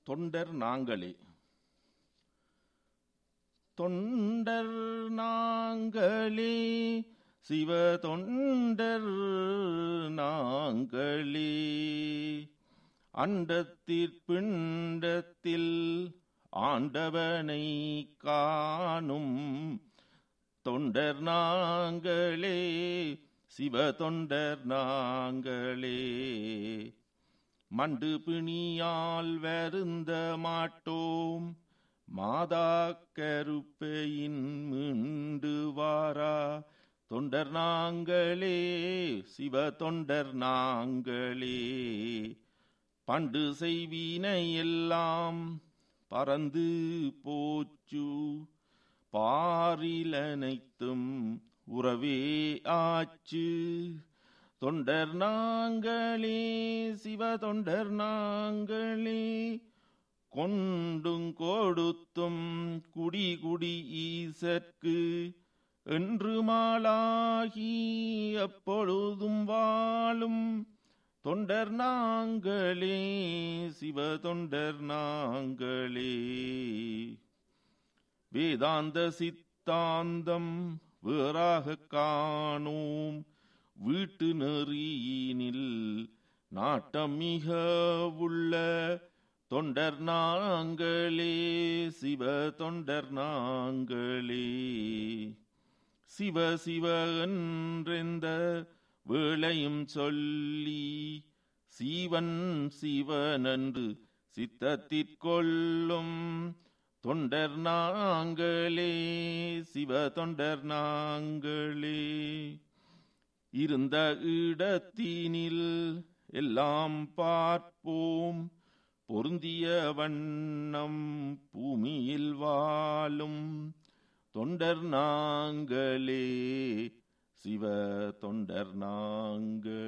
தொண்டர் நாங்களே தொண்டர் நாங்களே சிவ தொண்டர் நாங்களே அண்டத்திற் பிண்டத்தில் ஆண்டவனை காணும் தொண்டர் நாங்களே சிவ தொண்டர் நாங்களே மண்டு பிணியால் வருந்த மாட்டோம் மாதா கருப்பையின் மீண்டு வாரா தொண்டர் நாங்களே சிவ தொண்டர் நாங்களே பண்டு செய்வினை எல்லாம் பறந்து போச்சு பாரிலனைத்தும் உறவே ஆச்சு தொண்டர் நாங்களே சிவ தொண்டர் நாங்களே கொண்டும் கொடுத்தும் குடி குடி ஈசற்கு என்று மாளாகி எப்பொழுதும் வாழும் தொண்டர் நாங்களே சிவ தொண்டர் நாங்களே வேதாந்த சித்தாந்தம் வேறாக காணோம் வீட்டு நெறியினில் நாட்டம் மிக உள்ள தொண்டர் நாங்களே சிவ தொண்டர் நாங்களே சிவ சிவ என்றெந்த வேளையும் சொல்லி சீவன் சிவனன்று சித்தத்திற்கொள்ளும் தொண்டர் நாங்களே சிவ தொண்டர் நாங்களே இருந்த இடத்தினில் எல்லாம் பார்ப்போம் பொருந்திய வண்ணம் பூமியில் வாழும் தொண்டர் நாங்களே சிவ தொண்டர் நாங்களே